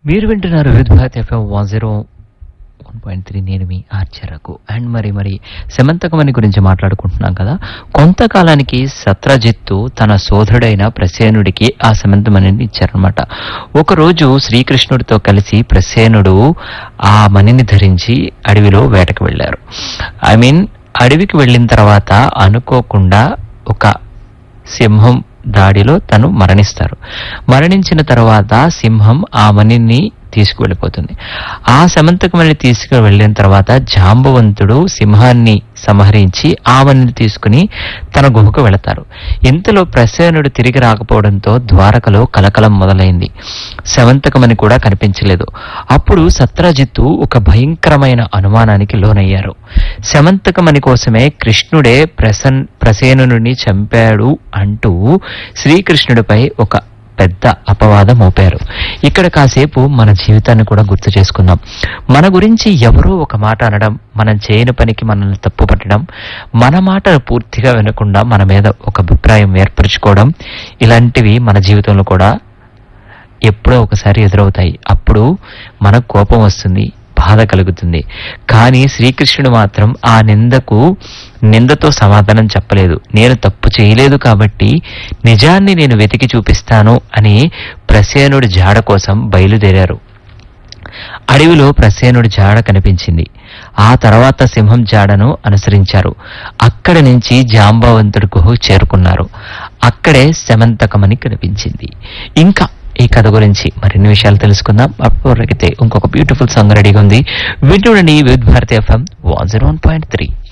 మీరు వింటున్నారు Vividh Bharati FM one zero one point three నేను మీ ఆర్చరకు అండ్ మరి మరి శమంతకమణి గురించి మాట్లాడుకుంటున్నాం కదా కొంతకాలానికి సత్రజిత్తు తన సోదరుడైన ప్రసేనుడికి ఆ శమంతమణిని ఇచ్చారనమాట ఒకరోజు శ్రీకృష్ణుడితో కలిసి ప్రసేనుడు ఆ మణిని ధరించి అడవిలో వేటకు వెళ్ళారు ఐ మీన్ అడవికి వెళ్ళిన తర్వాత అనుకోకుండా ఒక సింహం దాడిలో తను మరణిస్తారు మరణించిన తర్వాత సింహం ఆ మణిని తీసుకువెళ్ళిపోతుంది ఆ సమంతకమణి తీసుకు వెళ్ళిన తర్వాత జాంబవంతుడు సింహాన్ని సంహరించి ఆ మణిని తీసుకుని తన గుహకు వెళతారు ఇంతలో ప్రసేనుడు తిరిగి రాకపోవడంతో ద్వారకలో కలకలం మొదలైంది శవంతకమని కూడా కనిపించలేదు అప్పుడు సత్రజిత్తు ఒక భయంకరమైన అనుమానానికి లోనయ్యారు శమంతకమణి కోసమే కృష్ణుడే ప్రసన్ ప్రసేనుని చంపాడు అంటూ శ్రీకృష్ణుడిపై ఒక పెద్ద అపవాదం మోపారు ఇక్కడ కాసేపు మన జీవితాన్ని కూడా గుర్తు చేసుకుందాం మన గురించి ఎవరో ఒక మాట అనడం మనం చేయని పనికి మనల్ని తప్పు పట్టడం మన మాట పూర్తిగా వినకుండా మన మీద ఒక అభిప్రాయం ఏర్పరచుకోవడం ఇలాంటివి మన జీవితంలో కూడా ఎప్పుడో ఒకసారి ఎదురవుతాయి అప్పుడు మనకు కోపం వస్తుంది బాధ కలుగుతుంది కానీ శ్రీకృష్ణుడు మాత్రం ఆ నిందకు నిందతో సమాధానం చెప్పలేదు నేను తప్పు చేయలేదు కాబట్టి నిజాన్ని నేను వెతికి చూపిస్తాను అని ప్రసేనుడి జాడ కోసం బయలుదేరారు అడవిలో ప్రసేనుడి జాడ కనిపించింది ఆ తర్వాత సింహం జాడను అనుసరించారు అక్కడి నుంచి జాంబవంతుడి గుహ చేరుకున్నారు అక్కడే శమంతకమని కనిపించింది ఇంకా ఈ కథ గురించి మరిన్ని విషయాలు తెలుసుకుందాం అప్పటికైతే ఇంకొక బ్యూటిఫుల్ సాంగ్ రెడీగా ఉంది వింటుండండి with Bharati FM one zero one point three